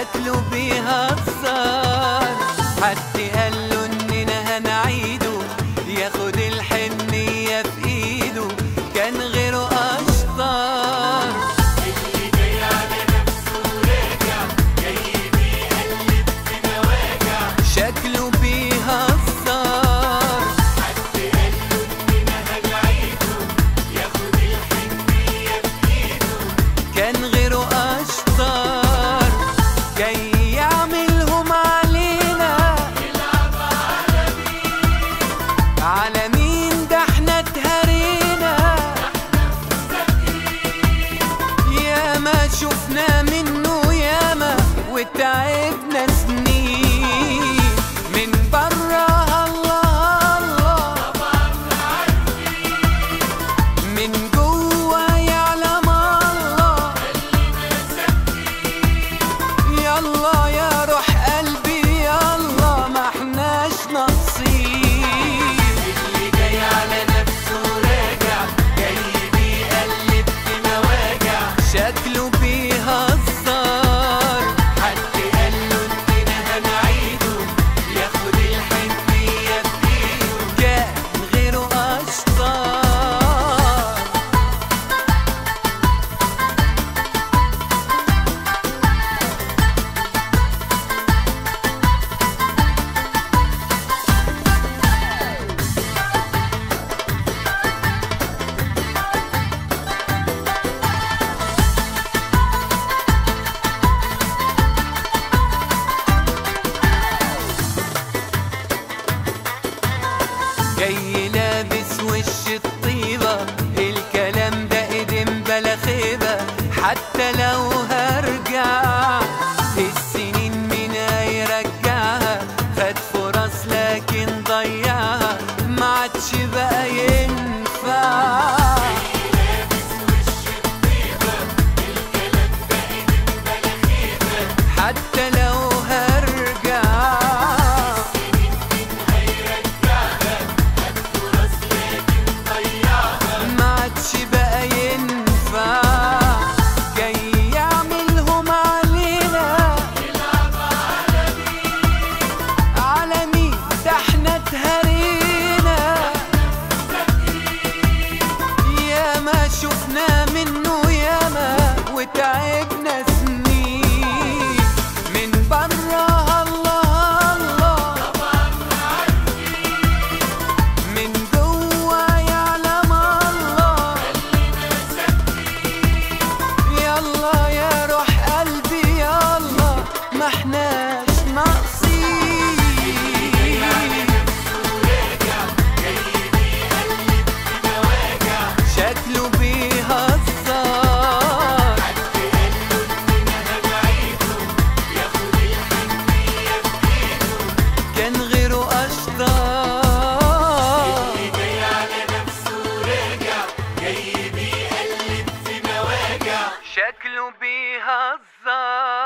شكله بيهزر حد قال له اننا هنعيده ياخد الحنية في ايده كان غيره اشطر اللي جاي على نفسه راجع جاي بيقلب في مواجع شكله بيهزر حد قال له اننا هنعيده ياخد الحنية في ايده كان غيره اشطر جاي يعملهم علينا يلعب على مين على مين ده احنا اتهرينا ياما شفنا منه ياما وتعبنا سنين من بره الله الله طبعا عارفين من جوه يعلم الله خلينا ساكتين يلا يا روح قلبي يلا ما احناش ناقصين اللي جاي على نفسه راجع جاي بيقلب في مواجع شكله بيهزر حد قال له اننا هنعيده ياخد الحنية في ايده كان غيره اشطر جاي لابس وش الطيبة الكلام ده قدم بلا خيبة حتى لو هرجع السنين من يرجعها خد فرص لكن ضيعها ما عادش بقى ينفع لابس وش الطيبة الكلام ده قدم بلا خيبة حتى لو هرجع سنين من هيرجعها خد فرص لكن ضيعها ما عادش بقى ينفع جاي يعملهم علينا يلعب على مين على مين ده احنا اتهرينا ياما شفنا منه ياما وتعبنا سنين من بره الله الله طبعا عارفين من جوه يعلم الله خلينا ساكتين يلا يا روح قلبي يلا ما احناش ناقصين جاي على نفسه راجع جاي بيقلب في مواجع شكله بيهزر حد قال له اننا هنعيده ياخد الحنية في ايده كان غيره اشطر اللي جاي على نفسه راجع جاي بيقلب في مواجع شكله بيهزر